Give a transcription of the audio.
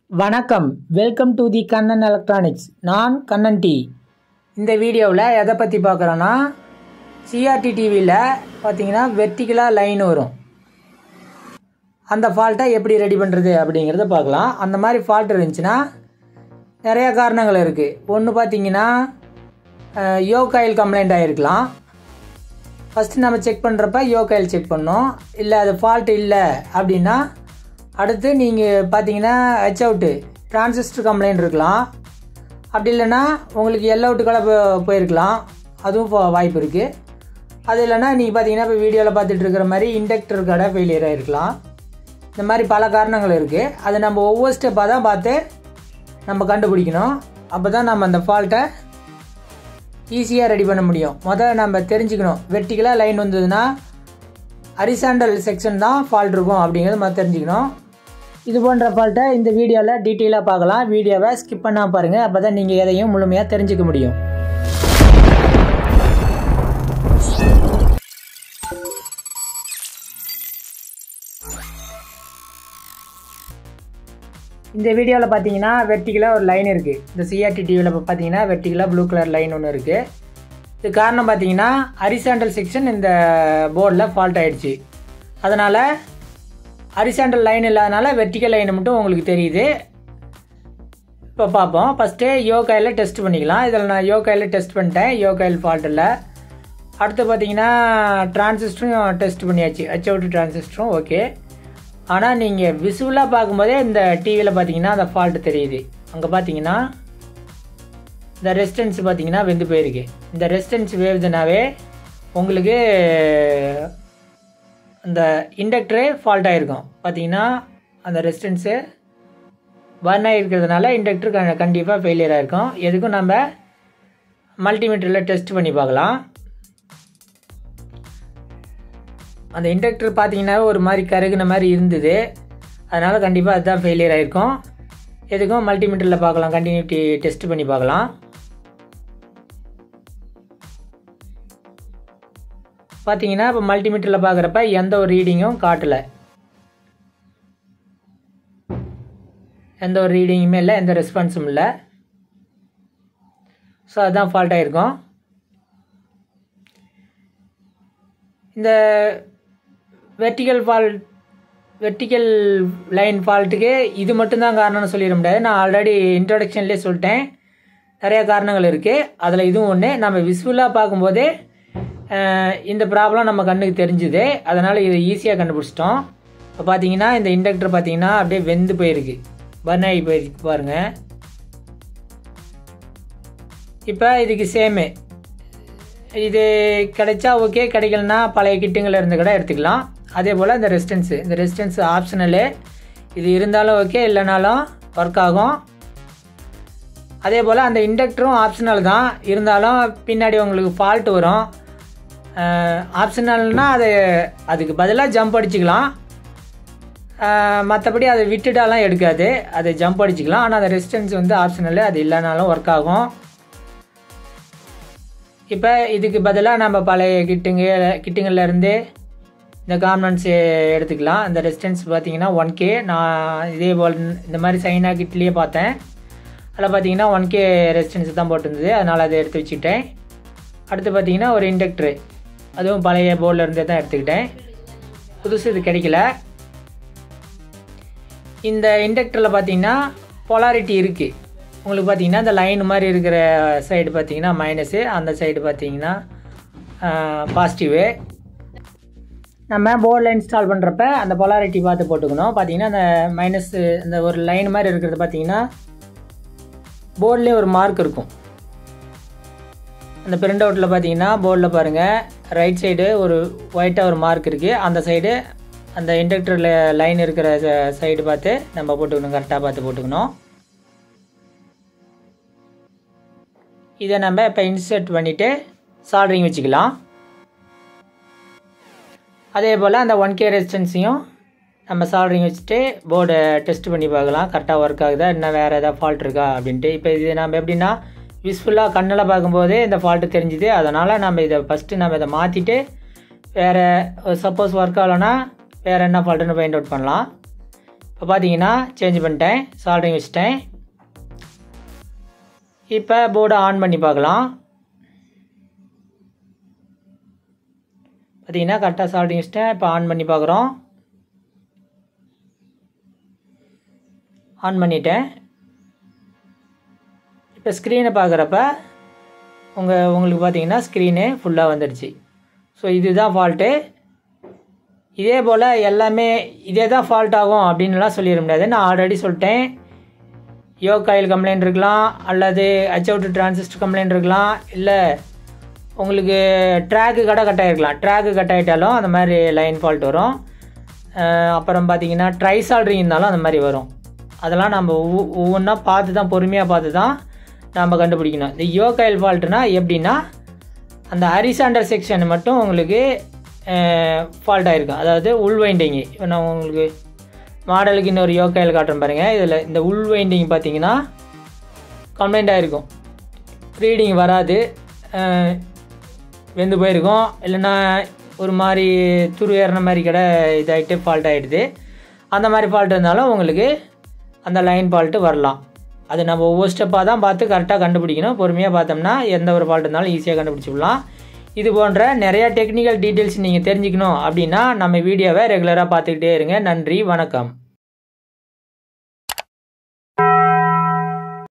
வணக்கம் welcome to the Kannan electronics நான் Kannan D இந்த வீடியோவில் எதை பற்றி பார்க்குறோன்னா சிஆர்டி டிவியில் பார்த்தீங்கன்னா வெர்டிகலாக லைன் வரும் அந்த ஃபால்ட்டை எப்படி ரெடி பண்ணுறது அப்படிங்கிறத பார்க்கலாம் அந்த மாதிரி ஃபால்ட் இருந்துச்சுன்னா நிறையா காரணங்கள் இருக்குது ஒன்று பார்த்தீங்கன்னா யோ காயில் கம்ப்ளைண்ட் ஆகிருக்கலாம் ஃபஸ்ட்டு நம்ம செக் பண்ணுறப்ப யோ காயில் செக் பண்ணோம் இல்லை அது ஃபால்ட் இல்லை அப்படின்னா அடுத்து நீங்கள் பார்த்தீங்கன்னா ஹெச் அவுட்டு டிரான்சிஸ்டர் கம்ப்ளைண்ட் இருக்கலாம் அப்படி இல்லைன்னா உங்களுக்கு எல் அவுட்டுக்கால போயிருக்கலாம் அதுவும் போ- வாய்ப்பு இருக்குது அது இல்லைன்னா நீங்கள் பார்த்தீங்கன்னா இப்போ வீடியோவில் பார்த்துட்டு இருக்கிற மாதிரி இண்டக்டர் கடை ஃபெயிலியர் ஆகிருக்கலாம் இந்த மாதிரி பல காரணங்கள் இருக்குது அதை நம்ம ஒவ்வொரு ஸ்டெப்பாக தான் பார்த்து நம்ம கண்டுபிடிக்கணும் அப்போ தான் நம்ம அந்த ஃபால்ட்டை ஈஸியாக ரெடி பண்ண முடியும் முதல்ல நம்ம தெரிஞ்சுக்கணும் வெர்டிகலாக லைன் வந்ததுன்னா ஹரிசாண்டல் செக்ஷன் தான் ஃபால்ட் இருக்கும் அப்படிங்கிறத நம்ம தெரிஞ்சுக்கணும் இது போன்ற ஃபால்ட்டை இந்த வீடியோவில் டீட்டெயிலாக பார்க்கலாம் வீடியோவை ஸ்கிப் பண்ணாமல் பாருங்கள் அப்போ தான் நீங்கள் எதையும் முழுமையாக தெரிஞ்சுக்க முடியும் இந்த வீடியோவில் பார்த்தீங்கன்னா வெர்டிகலாக ஒரு லைன் இருக்குது இந்த சிஆர்டி டிவியில் பார்த்தீங்கன்னா வெர்டிகலாக ப்ளூ கலர் லைன் ஒன்று இருக்குது இது காரணம் பார்த்தீங்கன்னா ஹரிசாண்டல் செக்ஷன் இந்த போர்டில் ஃபால்ட் ஆயிடுச்சு அதனால் ஹரிசாண்டல் லைன் இல்லாதனால வெர்டிக்கல் லைன் மட்டும் உங்களுக்கு தெரியுது இப்போ பார்ப்போம் ஃபஸ்ட்டு யோகாயில் டெஸ்ட் பண்ணிக்கலாம் இதில் நான் யோகாயில் டெஸ்ட் பண்ணிட்டேன் யோகாயில் ஃபால்ட் இல்லை அடுத்து பார்த்தீங்கன்னா டிரான்சிஸ்டரும் டெஸ்ட் பண்ணியாச்சு ஹெச்ஓடி டிரான்சிஸ்டரும் ஓகே ஆனால் நீங்கள் விசுவலாக பார்க்கும்போதே இந்த டிவியில் பார்த்தீங்கன்னா அந்த ஃபால்ட் தெரியுது அங்கே பார்த்தீங்கன்னா இந்த ரெசிஸ்டன்ஸ் பார்த்தீங்கன்னா வெந்து போயிருக்கு இந்த ரெசிஸ்டன்ஸ் வேவுதுனாவே உங்களுக்கு இந்த இண்டக்டரே ஃபால்ட் ஆகிருக்கும் பார்த்தீங்கன்னா அந்த ரெசிஸ்டன்ஸு பர்ன் ஆகிருக்கிறதுனால இண்டக்டர் க கண்டிப்பாக ஃபெயிலியர் ஆகிருக்கும் எதுக்கும் நம்ம மல்டிமீட்டரில் டெஸ்ட் பண்ணி பார்க்கலாம் அந்த இண்டக்டர் பார்த்தீங்கன்னா ஒரு மாதிரி கருகுன மாதிரி இருந்தது அதனால் கண்டிப்பாக அதுதான் ஃபெயிலியர் ஆகிருக்கும் எதுக்கும் மல்டிமீட்டரில் பார்க்கலாம் கண்டினியூட்டி டெஸ்ட் பண்ணி பார்க்கலாம் பார்த்தீங்கன்னா இப்போ மல்டிமீட்டரில் பார்க்குறப்ப எந்த ஒரு ரீடிங்கும் காட்டலை எந்த ஒரு ரீடிங்குமே இல்லை எந்த ரெஸ்பான்ஸும் இல்லை ஸோ அதுதான் ஃபால்ட் ஆகிருக்கும் இந்த வெர்டிக்கல் ஃபால்ட் வெர்டிக்கல் லைன் ஃபால்ட்டுக்கு இது மட்டும்தான் காரணம்னு சொல்லிட முடியாது நான் ஆல்ரெடி இன்ட்ரொடக்ஷன்லேயே சொல்லிட்டேன் நிறையா காரணங்கள் இருக்குது அதில் இதுவும் ஒன்று நம்ம விசுவலாக பார்க்கும்போதே அஹ், இந்த ப்ராப்ளம் நம்ம கண்ணுக்கு தெரிஞ்சுது அதனால் இதை ஈஸியாக கண்டுபிடிச்சிட்டோம் இப்போ பார்த்தீங்கன்னா இந்த இண்டக்டர் பார்த்தீங்கன்னா அப்படியே வெந்து போயிருக்கு பர்ன் ஆகி போயிருக்கு பாருங்கள் இப்போ இதுக்கு சேமு இது கிடைச்சா ஓகே கிடைக்கலனா பழைய கிட்டுங்களில் இருந்து கூட எடுத்துக்கலாம் அதே போல் இந்த ரெசிஸ்டன்ஸு இந்த ரெசிஸ்டன்ஸ் ஆப்ஷனலு இது இருந்தாலும் ஓகே இல்லைனாலும் ஒர்க் ஆகும் அதே போல் அந்த இண்டக்டரும் ஆப்ஷனல் தான் இருந்தாலும் பின்னாடி உங்களுக்கு ஃபால்ட் வரும் ஆப்ஷனல்னால் அது அதுக்கு பதிலாக ஜம்ப் அடிச்சுக்கலாம் மற்றபடி அதை விட்டுட்டாலாம் எடுக்காது அதை ஜம்ப் அடிச்சுக்கலாம் ஆனால் அந்த ரெசிஸ்டன்ஸ் வந்து ஆப்ஷனல் அது இல்லைனாலும் ஒர்க் ஆகும் இப்போ இதுக்கு பதிலாக நம்ம பழைய கிட்டுங்க கிட்டுங்கள்ல இருந்து இந்த காம்பனன்ஸ் எடுத்துக்கலாம் இந்த ரெசிஸ்டன்ஸ் பார்த்தீங்கன்னா ஒன் கே நான் இதே போல் இந்த மாதிரி சைனா கிட்லேயே பார்த்தேன் அதில் பார்த்தீங்கன்னா ஒன் கே ரெசிஸ்டன்ஸ் தான் போட்டிருந்தது அதனால் அதை எடுத்து வச்சுக்கிட்டேன் அடுத்து பார்த்தீங்கன்னா ஒரு இண்டக்டரு அதுவும் பழைய போர்டில் இருந்தே தான் எடுத்துக்கிட்டேன் புதுசு இது கிடைக்கல இந்த இண்டக்டரில் பார்த்தீங்கன்னா பொலாரிட்டி இருக்குது உங்களுக்கு பார்த்தீங்கன்னா இந்த லைன் மாதிரி இருக்கிற சைடு பார்த்தீங்கன்னா மைனஸு அந்த சைடு பார்த்தீங்கன்னா பாசிட்டிவு நம்ம போர்டில் இன்ஸ்டால் பண்ணுறப்ப அந்த பொலாரிட்டி பார்த்து போட்டுக்கணும் பார்த்தீங்கன்னா அந்த மைனஸ் இந்த ஒரு லைன் மாதிரி இருக்கிறது பார்த்தீங்கன்னா போர்ட்லேயே ஒரு மார்க் இருக்கும் அந்த பிரிண்ட் அவுட்டில் பார்த்தீங்கன்னா போர்டில் பாருங்கள் ரைட் சைடு ஒரு ஒயிட்டாக ஒரு மார்க் இருக்குது அந்த சைடு அந்த இண்டக்டரில் லைன் இருக்கிற சைடு பார்த்து நம்ம போட்டுக்கணும் கரெக்டாக பார்த்து போட்டுக்கணும் இதை நம்ம இப்போ இன்சர்ட் பண்ணிவிட்டு சால்ட்ரிங் வச்சுக்கலாம் அதே போல் அந்த ஒன் கே ரெசிஸ்டன்ஸையும் நம்ம சால்ட்ரிங் வச்சுட்டு போர்டை டெஸ்ட் பண்ணி பார்க்கலாம் கரெக்டாக ஒர்க் ஆகுதா இன்னும் வேறு ஏதாவது ஃபால்ட் இருக்கா அப்படின்ட்டு இப்போ இது நம்ம எப்படின்னா யூஸ்ஃபுல்லாக கண்ணில் பார்க்கும்போதே இந்த ஃபால்ட்டு தெரிஞ்சுது அதனால் நம்ம இதை ஃபஸ்ட்டு நம்ம இதை மாற்றிட்டு வேறு சப்போஸ் ஒர்க் ஆகலைன்னா வேறு என்ன ஃபால்ட்டுன்னு ஃபைண்ட் அவுட் பண்ணலாம் இப்போ பார்த்தீங்கன்னா சேஞ்ச் பண்ணிட்டேன் சால்ட்ரிங் வச்சுட்டேன் இப்போ போர்டை ஆன் பண்ணி பார்க்கலாம் பார்த்தீங்கன்னா கரெக்டாக சால்ட்ரிங் வச்சுட்டேன் இப்போ ஆன் பண்ணி பார்க்குறோம் ஆன் பண்ணிட்டேன் இப்போ ஸ்க்ரீனை பார்க்குறப்ப உங்கள் உங்களுக்கு பார்த்தீங்கன்னா ஸ்க்ரீனு ஃபுல்லாக வந்துடுச்சு ஸோ இதுதான் ஃபால்ட்டு இதே போல் எல்லாமே இதே தான் ஃபால்ட் ஆகும் அப்படின்லாம் சொல்லிட முடியாது நான் ஆல்ரெடி சொல்லிட்டேன் யோ காயில் கம்ப்ளைண்ட் இருக்கலாம் அல்லது ஹச் அவுட் டிரான்சிஸ்டர் கம்ப்ளைண்ட் இருக்கலாம் இல்லை உங்களுக்கு ட்ராக்கு கடை கட் ஆகிருக்கலாம் ட்ராக்கு கட் ஆகிட்டாலும் அந்த மாதிரி லைன் ஃபால்ட் வரும் அப்புறம் பார்த்தீங்கன்னா ட்ரை சால்ட்ரிங் இருந்தாலும் அந்த மாதிரி வரும் அதெல்லாம் நம்ம ஒவ்வொன்றா பார்த்து தான் பொறுமையாக பார்த்து தான் நம்ம கண்டுபிடிக்கணும் இந்த யோ காயில் ஃபால்ட்டுனா எப்படின்னா அந்த ஹரிசாண்டர் செக்ஷன் மட்டும் உங்களுக்கு ஃபால்ட் ஆகிருக்கும் அதாவது உள் வைண்டிங்கு இப்போ நான் உங்களுக்கு மாடலுக்கு இன்னொரு யோகாயில் காட்டுறேன் பாருங்கள் இதில் இந்த உள் வைண்டிங் பார்த்தீங்கன்னா கம்ப்ளைண்ட் ஆகிருக்கும் ரீடிங் வராது வெந்து போயிருக்கும் இல்லைன்னா ஒரு மாதிரி துரு ஏறின மாதிரி கூட இதாகிட்டு ஃபால்ட் ஆகிடுது அந்த மாதிரி ஃபால்ட் இருந்தாலும் உங்களுக்கு அந்த லைன் ஃபால்ட்டு வரலாம் அது நம்ம ஒவ்வொரு ஸ்டெப்பாக தான் பார்த்து கரெக்டாக கண்டுபிடிக்கணும் பொறுமையாக பார்த்தோம்னா எந்த ஒரு ஃபால்ட் இருந்தாலும் ஈஸியாக கண்டுபிடிச்சிடலாம் இது போன்ற நிறையா டெக்னிக்கல் டீட்டெயில்ஸ் நீங்கள் தெரிஞ்சுக்கணும் அப்படின்னா நம்ம வீடியோவை ரெகுலராக பார்த்துக்கிட்டே இருங்க நன்றி வணக்கம்